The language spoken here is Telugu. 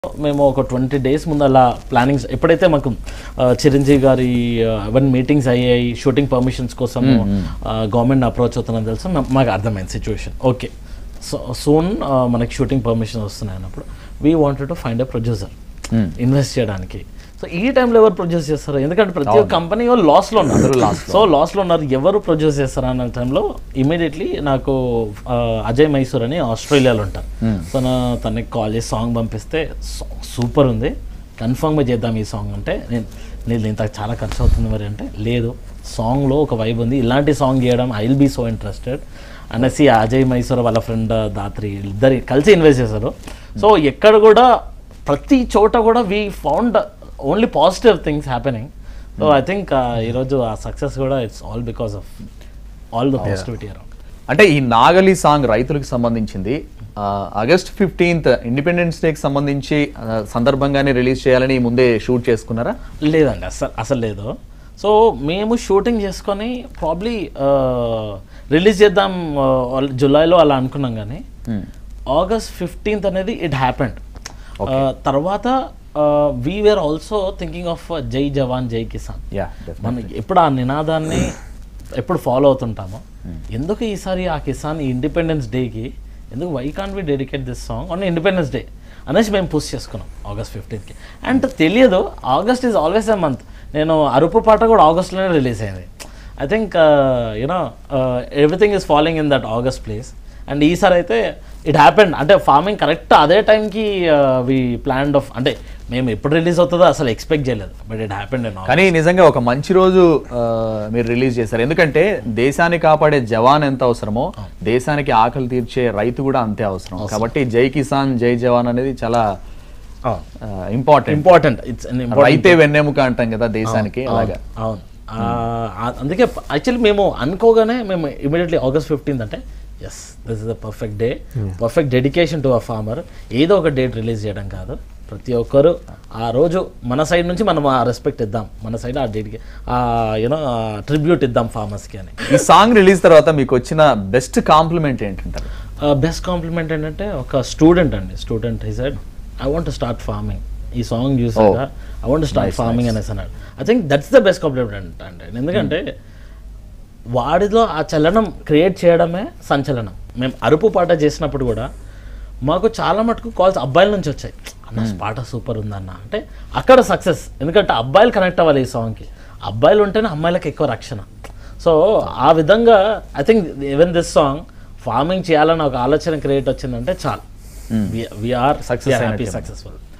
మేము ఒక ట్వంటీ డేస్ ముందు అలా ప్లానింగ్స్ ఎప్పుడైతే మాకు ఆ, చిరంజీవి గారి అవన్నీ మీటింగ్స్ అయ్యాయి షూటింగ్ పర్మిషన్స్ కోసం గవర్నమెంట్ అప్రోచ్ అవుతుందని తెలుసు మా- మాకు అర్థమైంది సిచ్యువేషన్ ఓకే సో సూన్ మనకి షూటింగ్ పర్మిషన్ వస్తున్నాయి అన్నప్పుడు we wanted to find a producer invest చేయడానికి సో ఈ టైంలో ఎవరు ప్రొడ్యూస్ చేస్తారు ఎందుకంటే ప్రతి ఒక్క కంపెనీ వాళ్ళు లాస్లో ఉన్నారు సో లాస్లో ఉన్నారు ఎవరు ప్రొడ్యూస్ చేస్తారు అన్న టైంలో ఇమీడియట్లీ నాకు ఆ, అజయ్ మైసూర్ అని ఆస్ట్రేలియాలో ఉంటారు సో నా తనకి కాల్ చేసి సాంగ్ పంపిస్తే సూపర్ ఉంది కన్ఫామ్గా చేద్దాం ఈ సాంగ్ అంటే నేను నేను ఇంత చాలా ఖర్చు అవుతుంది మరి అంటే లేదు సాంగ్లో ఒక వైబ్ ఉంది ఇలాంటి సాంగ్ చేయడం I will be so interested అనేసి అజయ్ మైసూర్ వాళ్ళ ఫ్రెండ్ దాత్రి ఇద్దరు కలిసి ఇన్వెస్ట్ చేశారు సో ఎక్కడ కూడా ప్రతి చోట కూడా we found only positive things happening so I think ఈరోజు ఆ సక్సెస్ కూడా it's all because of all the positivity around అంటే ఈ నాగలి సాంగ్ రైతులకు సంబంధించింది ఆ, ఆగస్ట్ ఫిఫ్టీన్త్ ఇండిపెండెన్స్ డేకి సంబంధించి ఆ, సందర్భంగానే రిలీజ్ చేయాలని ముందే షూట్ చేసుకున్నారా లేదండి అసలు అసలు లేదు సో మేము షూటింగ్ చేసుకొని ప్రాబ్లీ రిలీజ్ చేద్దాం uh, జూలైలో అలా అనుకున్నాం కానీ ఆగస్ట్ ఫిఫ్టీన్త్ అనేది ఇట్ హ్యాపెండ్ తర్వాత we were also thinking of Jai Jawan జై కిసాన్ యా మనం ఎప్పుడు ఆ నినాదాన్ని ఎప్పుడు ఫాలో అవుతుంటామో ఎందుకు ఈసారి ఆ కిసాన్ ఈ ఇండిపెండెన్స్ డేకి ఎందుకు why can we dedicate this song on independence day అనేసి మేము పుష్ చేసుకున్నాం ఆగస్ట్ ఫిఫ్టీన్త్కి అండ్ తెలియదు August is always a month నేను అరుపు పాట కూడా ఆగస్ట్లోనే రిలీజ్ అయింది I think you know everything is following in that August place and ఈసారి అయితే ఇట్ హ్యాపెండ్ అంటే ఫార్మింగ్ కరెక్ట్ అదే టైంకి వి ప్లాన్ ఆఫ్ అంటే మేము ఎప్పుడు రిలీజ్ అవుతుందో అసలు ఎక్స్పెక్ట్ చేయలేదు బట్ ఇట్ హ్యాపెండ్ అండ్ కానీ నిజంగా ఒక మంచి రోజు ఆ, మీరు రిలీజ్ చేశారు ఎందుకంటే దేశాన్ని కాపాడే జవాన్ ఎంత అవసరమో దేశానికి ఆకలి తీర్చే రైతు కూడా అంతే అవసరం కాబట్టి జై కిసాన్ జై జవాన్ అనేది చాలా ఇంపార్టెంట్ ఇంపార్టెంట్ ఇట్స్ రైతే వెన్నెముక అంటాం కదా దేశానికి అలాగా అవును ఆ, ఆ- అందుకే యాక్చువల్లీ మేము అనుకోగానే మేము ఇమీడియట్లీ ఆగస్ట్ ఫిఫ్టీన్త్ అంటే yes this is the perfect day perfect dedication to a farmer ఏదో ఒక డేట్ రిలీజ్ చేయడం కాదు ప్రతి ఒక్కరు ఆ రోజు మన సైడ్ నుంచి మనం ఆ రెస్పెక్ట్ ఇద్దాం మన సైడ్ ఆ డేట్కి యూనో ట్రిబ్యూట్ ఇద్దాం ఫార్మర్స్కి అని ఈ సాంగ్ రిలీజ్ తర్వాత మీకు వచ్చిన బెస్ట్ కాంప్లిమెంట్ ఏంటంటారు బెస్ట్ కాంప్లిమెంట్ ఏంటంటే ఒక స్టూడెంట్ అండి స్టూడెంట్ ఈ side I want start farming ఈ సాంగ్ చూసాక ఐ వాంట్ స్టార్ట్ ఫార్మింగ్ అనేసి అన్నాడు I think that's the best compliment అంటే ఎందుకంటే వాడిలో ఆ చలనం క్రియేట్ చేయడమే సంచలనం మేము అరుపు పాట చేసినప్పుడు కూడా మాకు చాలా మటుకు కాల్స్ అబ్బాయిల నుంచి వచ్చాయి అన్న పాట సూపర్ ఉందన్న అంటే అక్కడ సక్సెస్ ఎందుకంటే అబ్బాయిలు కనెక్ట్ అవ్వాలి ఈ సాంగ్కి అబ్బాయిలు ఉంటేనే అమ్మాయిలకు ఎక్కువ రక్షణ సో ఆ విధంగా I think even this song farming చేయాలని ఒక ఆలోచన క్రియేట్ వచ్చిందంటే చాలు వీఆర్ Success హ్యాపీ అయినట్టే. సక్సెస్ఫుల్